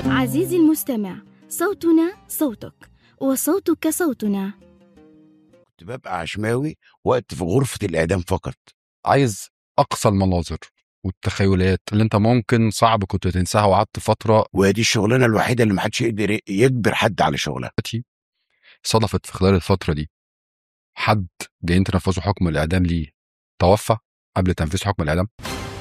عزيزي المستمع صوتنا صوتك وصوتك صوتنا كنت ببقى عشماوي وقت في غرفة الإعدام فقط عايز اقصى المناظر والتخيلات اللي انت ممكن صعب كنت تنساها وقعدت فتره ودي الشغلانة الوحيدة اللي محدش يقدر يجبر حد على شغلها دلوقتي صدفت في خلال الفتره دي حد جايين تنفذوا حكم الاعدام ليه توفى قبل تنفيذ حكم الاعدام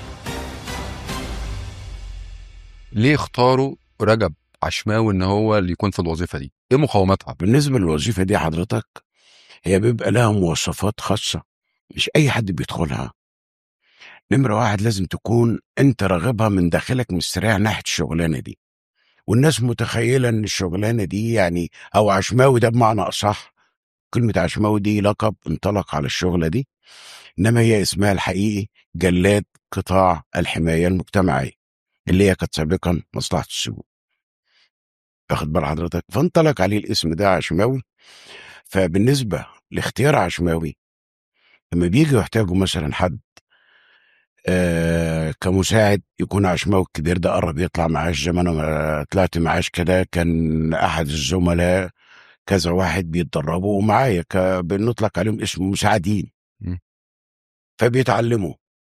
ليه اختاروا رجب عشماوي ان هو اللي يكون في الوظيفه دي ايه مقاومتها بالنسبة للوظيفة دي حضرتك هي بيبقى لها مواصفات خاصة مش أي حد بيدخلها نمرة واحد لازم تكون أنت راغبها من داخلك مستريح ناحية الشغلانة دي والناس متخيلة إن الشغلانة دي يعني أو عشماوي ده بمعنى أصح كلمة عشماوي دي لقب انطلق على الشغلة دي إنما هي اسمها الحقيقي جلاد قطاع الحماية المجتمعية اللي هي كانت سابقا مصلحة السجون واخد بال حضرتك فانطلق عليه الاسم ده عشماوي فبالنسبة لاختيار عشماوي لما بيجي يحتاجوا مثلا حد آه كمساعد يكون عشماوي الكبير ده قرب يطلع معاش زي ما انا ما طلعت معاش كده كان احد الزملاء كذا واحد بيتدربوا ومعايا ك- بنطلق عليهم اسم مساعدين م. فبيتعلموا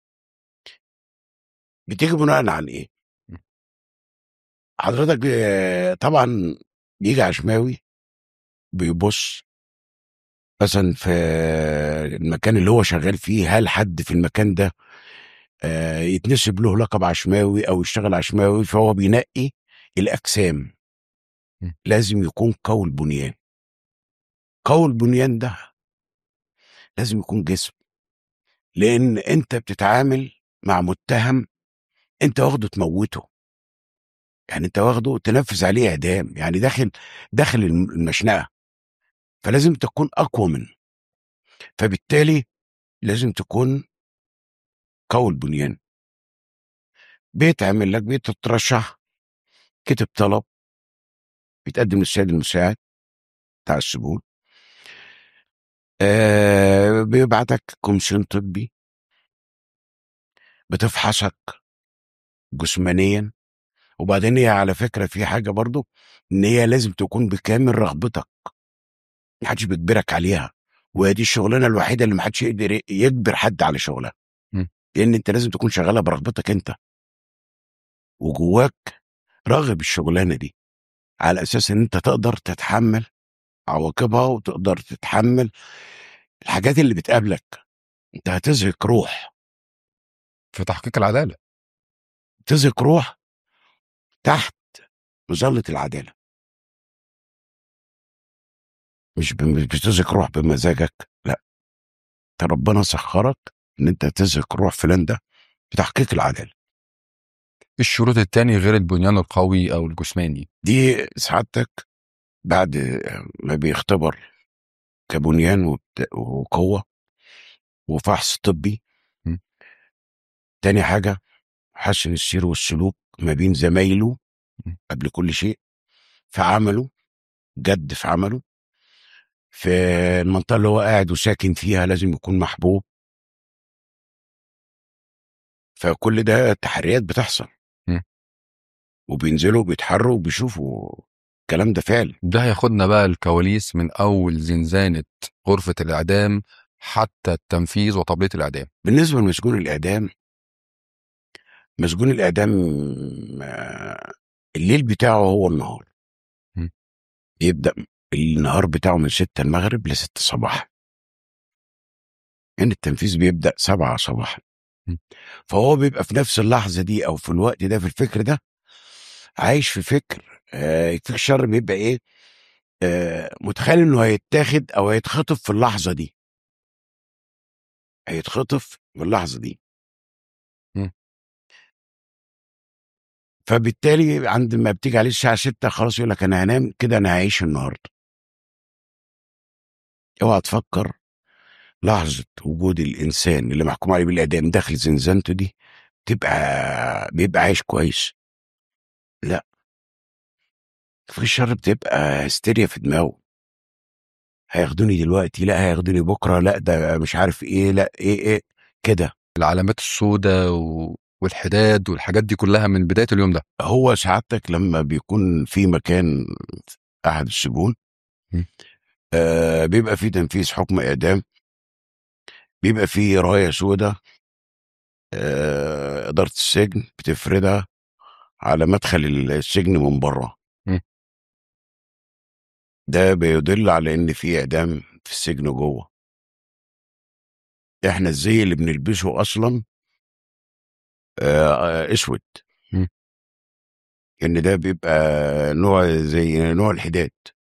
بتيجي بناء عن ايه؟ م. حضرتك آه، طبعا بيجي عشماوي بيبص مثلا في المكان اللي هو شغال فيه هل حد في المكان ده آه، يتنسب له لقب عشماوي او يشتغل عشماوي فهو بينقي الاجسام م. لازم يكون قوي البنيان قوي البنيان ده لازم يكون جسم لان انت بتتعامل مع متهم انت واخده تموته يعني انت واخده تنفذ عليه اعدام يعني داخل داخل الم- المشنقه فلازم تكون اقوى منه فبالتالي لازم تكون قوي البنيان بيتعمل لك بتترشح كتب طلب بيتقدم للسيد المساعد بتاع السجون آه بيبعتك كوميسيون طبي بتفحصك جسمانيا وبعدين هي على فكره في حاجه برضو ان هي لازم تكون بكامل رغبتك محدش بيجبرك عليها وهي دي الشغلانه الوحيده اللي محدش يقدر يجبر حد على شغلها م. لان انت لازم تكون شغالها برغبتك انت وجواك راغب الشغلانه دي على اساس ان انت تقدر تتحمل عواقبها وتقدر تتحمل الحاجات اللي بتقابلك انت هتزهق روح في تحقيق العداله تزهق روح تحت مظله العداله مش ب- مش بتزهق روح بمزاجك لا انت ربنا سخرك ان انت تزهق روح فلان ده بتحقيق العداله الشروط التاني غير البنيان القوي او الجسماني دي سعادتك بعد ما بيختبر كبنيان وبت- وقوه وفحص طبي م. تاني حاجه حسن السير والسلوك ما بين زمايله م. قبل كل شيء في عمله جد في عمله في المنطقه اللي هو قاعد وساكن فيها لازم يكون محبوب فكل ده تحريات بتحصل م. وبينزلوا بيتحروا وبيشوفوا الكلام ده فعلا ده هياخدنا بقى الكواليس من اول زنزانه غرفه الاعدام حتى التنفيذ وطبليه الاعدام بالنسبه لمسجون الاعدام مسجون الاعدام آه، الليل بتاعه هو النهار م. يبدا النهار بتاعه من 6 المغرب ل 6 صباحا يعني التنفيذ بيبدا 7 صباحا م. فهو بيبقى في نفس اللحظه دي او في الوقت ده في الفكر ده عايش في فكر آه يكفيك الشر بيبقى ايه آه متخيل انه هيتاخد او هيتخطف في اللحظه دي هيتخطف في اللحظه دي م. فبالتالي عند ما بتيجي عليه الساعه 6 خلاص يقول لك انا هنام كده انا هعيش النهارده اوعى تفكر لحظه وجود الانسان اللي محكوم عليه بالاعدام داخل زنزانته دي تبقى بيبقى عايش كويس لا في الشر بتبقى هستيريا في دماغه هياخدوني دلوقتي لا هياخدوني بكره لا ده مش عارف ايه لا ايه ايه كده العلامات السوداء و... والحداد والحاجات دي كلها من بدايه اليوم ده هو سعادتك لما بيكون في مكان احد السجون م. آه بيبقى في تنفيذ حكم اعدام بيبقى في رايه سوداء آه اداره السجن بتفردها على مدخل السجن من بره م. ده بيدل على ان في اعدام في السجن جوه احنا الزي اللي بنلبسه اصلا آه، اسود م. ان ده بيبقى نوع زي نوع الحداد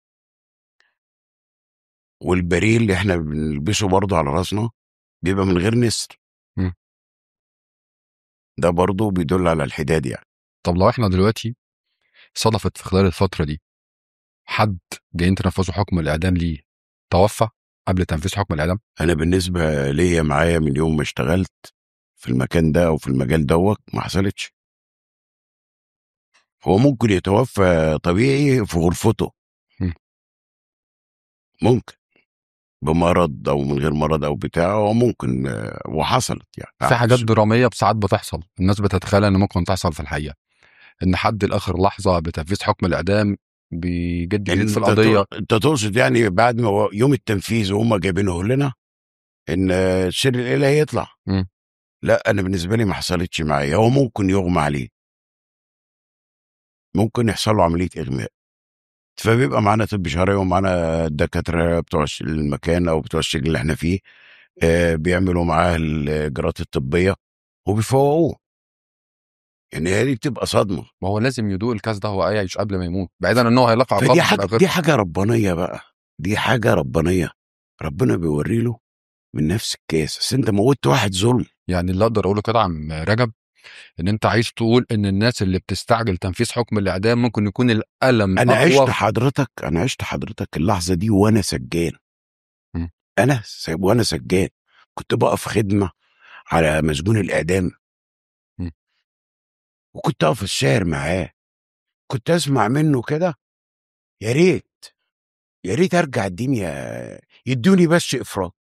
والبريل اللي احنا بنلبسه برضه على راسنا بيبقى من غير نسر م. ده برضه بيدل على الحداد يعني طب لو احنا دلوقتي صدفت في خلال الفتره دي حد جايين تنفذوا حكم الاعدام ليه توفى قبل تنفيذ حكم الاعدام انا بالنسبه ليا معايا من يوم ما اشتغلت في المكان ده او في المجال دوت ما حصلتش هو ممكن يتوفى طبيعي في غرفته م. ممكن بمرض او من غير مرض او بتاع هو ممكن آه، وحصلت يعني في حاجات دراميه ساعات بتحصل الناس بتتخيل ان ممكن تحصل في الحقيقه ان حد لاخر لحظه بتنفيذ حكم الاعدام بيجد جديد في انت القضيه تو- انت تقصد يعني بعد ما هو يوم التنفيذ وهم جايبينه لنا ان آه، السر الالهي يطلع م. لا انا بالنسبه لي ما حصلتش معايا هو ممكن يغمى عليه ممكن يحصل له عمليه اغماء فبيبقى معانا طب شرعي ومعانا الدكاتره بتوع الس- المكان او بتوع السجن اللي احنا فيه آه، بيعملوا معاه الاجراءات الطبيه وبيفوقوه يعني هي دي بتبقى صدمه ما هو لازم يدوق الكاس ده هو يعيش قبل ما يموت بعيدا ان هو هيلاقي عقاب فدي في حاجه الآخر. دي حاجه ربانيه بقى دي حاجه ربانيه ربنا بيوري له من نفس الكاس بس انت موتت واحد ظلم يعني اللي اقدر اقوله كده عم رجب ان انت عايز تقول ان الناس اللي بتستعجل تنفيذ حكم الاعدام ممكن يكون الالم انا أقوى عشت حضرتك انا عشت حضرتك اللحظه دي وانا سجان م. انا س- وانا سجان كنت بقف خدمه على مسجون الاعدام م. وكنت اقف في الشارع معاه كنت اسمع منه كده يا ريت يا ريت ارجع الدنيا يدوني بس افراج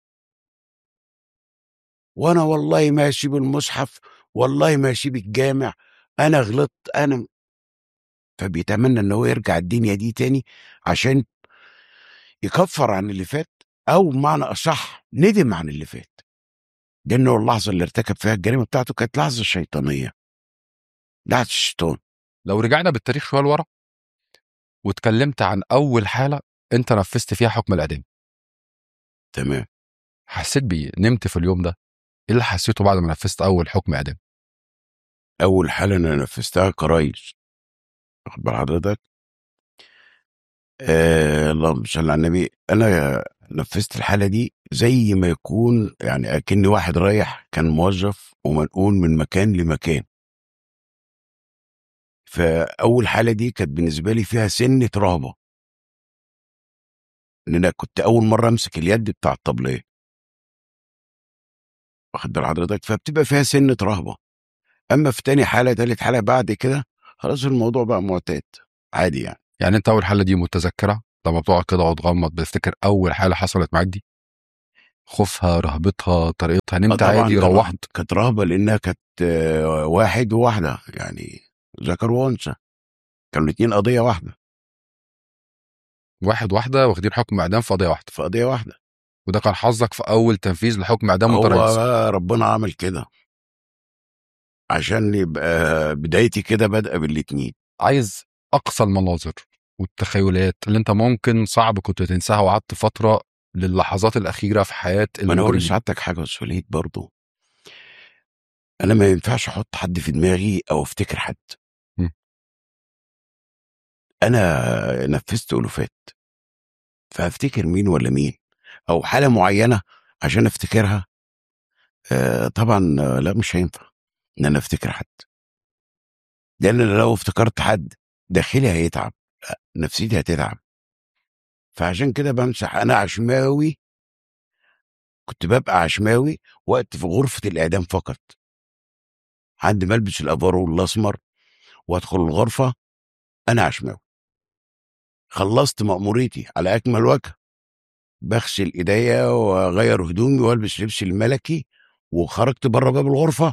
وانا والله ماشي بالمصحف والله ماشي بالجامع انا غلطت انا فبيتمنى ان هو يرجع الدنيا دي تاني عشان يكفر عن اللي فات او بمعنى اصح ندم عن اللي فات لانه اللحظه اللي ارتكب فيها الجريمه بتاعته كانت لحظه شيطانيه لحظه الشيطان لو رجعنا بالتاريخ شويه لورا واتكلمت عن اول حاله انت نفذت فيها حكم الاعدام تمام حسيت بيه نمت في اليوم ده ايه اللي حسيته بعد ما نفذت اول حكم اعدام اول حاله انا نفذتها كرايس واخد بال حضرتك آه اللهم صل على النبي انا نفذت الحاله دي زي ما يكون يعني اكني واحد رايح كان موظف ومنقول من مكان لمكان فاول حاله دي كانت بالنسبه لي فيها سنه رهبه ان انا كنت اول مره امسك اليد بتاع الطبليه واخد بال حضرتك فبتبقى فيها سنه رهبه اما في تاني حاله تالت حاله بعد كده خلاص الموضوع بقى معتاد عادي يعني يعني انت اول حاله دي متذكره لما بتقعد كده وتغمض بتفتكر اول حاله حصلت معاك دي خوفها رهبتها طريقتها آه نمت طبعا عادي كان- روحت كانت رهبه لانها كانت آه، واحد وواحده يعني ذكر وانثى كانوا الاتنين قضيه واحده واحد واحده واخدين حكم اعدام في قضيه واحده في قضيه واحده وده كان حظك في اول تنفيذ لحكم اعدام هو وانت رئيس بقى ربنا عمل كده عشان يبقى بدايتي كده بادئه بالاتنين عايز اقصى المناظر والتخيلات اللي انت ممكن صعب كنت تنساها وقعدت فتره للحظات الاخيره في حياه ما انا اقول المجرمين لسعادتك حاجه بس وليد برضه انا ما ينفعش احط حد في دماغي او افتكر حد م. انا نفذت الوفات فافتكر مين ولا مين او حاله معينه عشان افتكرها آه طبعا آه، لا مش هينفع ان انا افتكر حد لان أنا لو افتكرت حد داخلي هيتعب لا، نفسيتي هتتعب فعشان كده بمسح انا عشماوي كنت ببقى عشماوي وقت في غرفه الاعدام فقط عندي ملبس الافارو الاسمر وادخل الغرفه انا عشماوي خلصت مأموريتي على اكمل وجه بغسل ايديا واغير هدومي والبس لبسي الملكي وخرجت بره باب الغرفه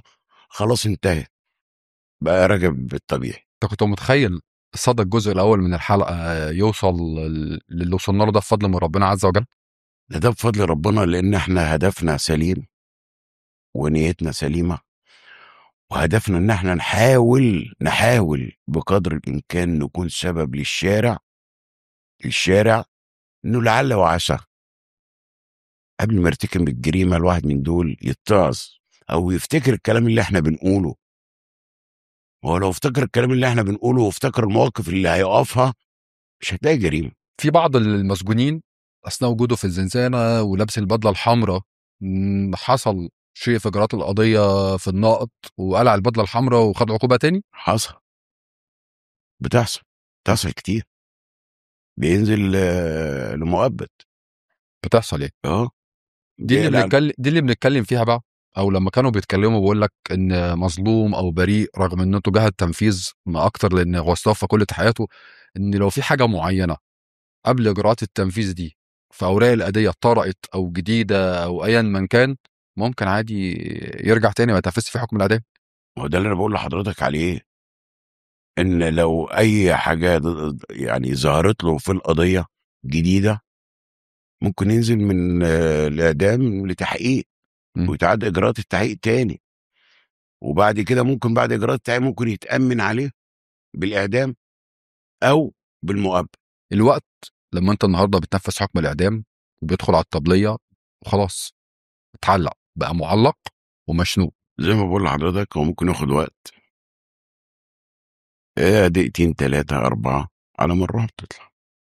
خلاص انتهت بقى راجع بالطبيعي انت كنت متخيل صدى الجزء الاول من الحلقه يوصل للي وصلنا له ده بفضل من ربنا عز وجل ده ده بفضل ربنا لان احنا هدفنا سليم ونيتنا سليمه وهدفنا ان احنا نحاول نحاول بقدر الامكان نكون سبب للشارع الشارع انه لعل وعسى قبل ما يرتكب الجريمه الواحد من دول يتعظ او يفتكر الكلام اللي احنا بنقوله هو لو افتكر الكلام اللي احنا بنقوله وافتكر المواقف اللي هيقفها مش هتلاقي جريمه في بعض المسجونين اثناء وجوده في الزنزانه ولابس البدله الحمراء م، حصل شيء في اجراءات القضيه في النقط وقلع البدله الحمراء وخد عقوبه تاني حصل بتحصل بتحصل كتير بينزل آه، لمؤبد بتحصل ايه اه دي اللي بيقلع- بنتكلم دي اللي بنتكلم فيها بقى او لما كانوا بيتكلموا بيقول لك ان مظلوم او بريء رغم ان انتوا جهه تنفيذ ما اكتر لان هو استوفى كل تحياته ان لو في حاجه معينه قبل اجراءات التنفيذ دي في اوراق الاديه طرقت او جديده او ايا من كان ممكن عادي يرجع تاني ما يتنفذش في حكم الاعدام ما هو ده اللي انا بقول لحضرتك عليه ان لو اي حاجه ضد- يعني ظهرت له في القضيه جديده ممكن ينزل من آه، الاعدام لتحقيق مم. ويتعاد اجراءات التحقيق تاني وبعد كده ممكن بعد اجراءات التحقيق ممكن يتامن عليه بالاعدام او بالمؤبد الوقت لما انت النهارده بتنفذ حكم الاعدام وبيدخل على الطبليه وخلاص اتعلق بقى معلق ومشنوق زي ما بقول لحضرتك هو ممكن ياخد وقت ايه دقيقتين تلاتة أربعة على ما الروح بتطلع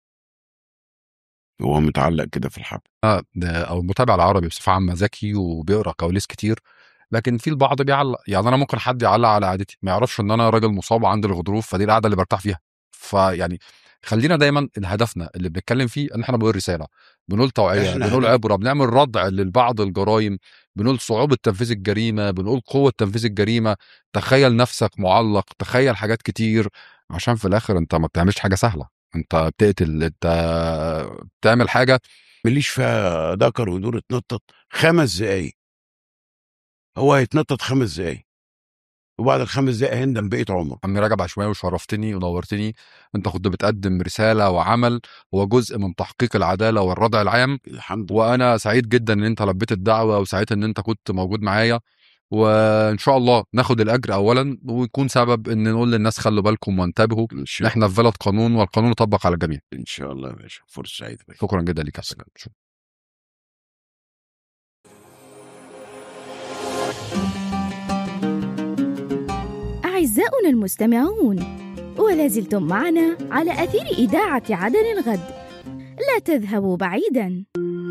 هو متعلق كده في الحبل ده او المتابع العربي بصفه عامه ذكي وبيقرا كواليس كتير لكن في البعض بيعلق يعني انا ممكن حد يعلق على قعدتي ما يعرفش ان انا راجل مصاب وعندي الغضروف فدي القعده اللي برتاح فيها فيعني خلينا دايما هدفنا اللي بنتكلم فيه ان احنا بنقول رساله بنقول توعيه إحنا بنقول هدف- عبره بنعمل ردع لبعض الجرائم بنقول صعوبه تنفيذ الجريمه بنقول قوه تنفيذ الجريمه تخيل نفسك معلق تخيل حاجات كتير عشان في الاخر انت ما بتعملش حاجه سهله انت بتقتل انت بتعمل حاجه مليش فيها ذكر ودور اتنطط خمس دقايق هو هيتنطط خمس دقايق وبعد الخمس دقايق هندم بقيت عمره عمي رجب عشوائي وشرفتني ونورتني انت كنت بتقدم رساله وعمل هو جزء من تحقيق العداله والردع العام الحمد لله وانا سعيد جدا ان انت لبيت الدعوه وسعيد ان انت كنت موجود معايا وان شاء الله ناخد الاجر اولا ويكون سبب ان نقول للناس خلوا بالكم وانتبهوا ان شاء احنا في بلد قانون والقانون يطبق على الجميع ان شاء الله يا باشا فرصه سعيده باشا شكرا جدا ليك يا سلام أعزاؤنا المستمعون ولا زلتم معنا على أثير إذاعة عدن الغد لا تذهبوا بعيدا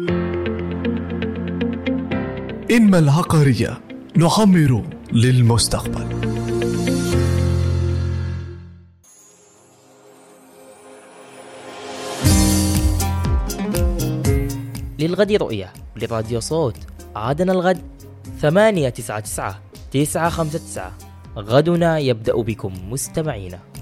إنما العقارية نعمر للمستقبل للغد رؤية لراديو صوت عادنا الغد ثمانية تسعة تسعة تسعة خمسة تسعة غدنا يبدأ بكم مستمعينا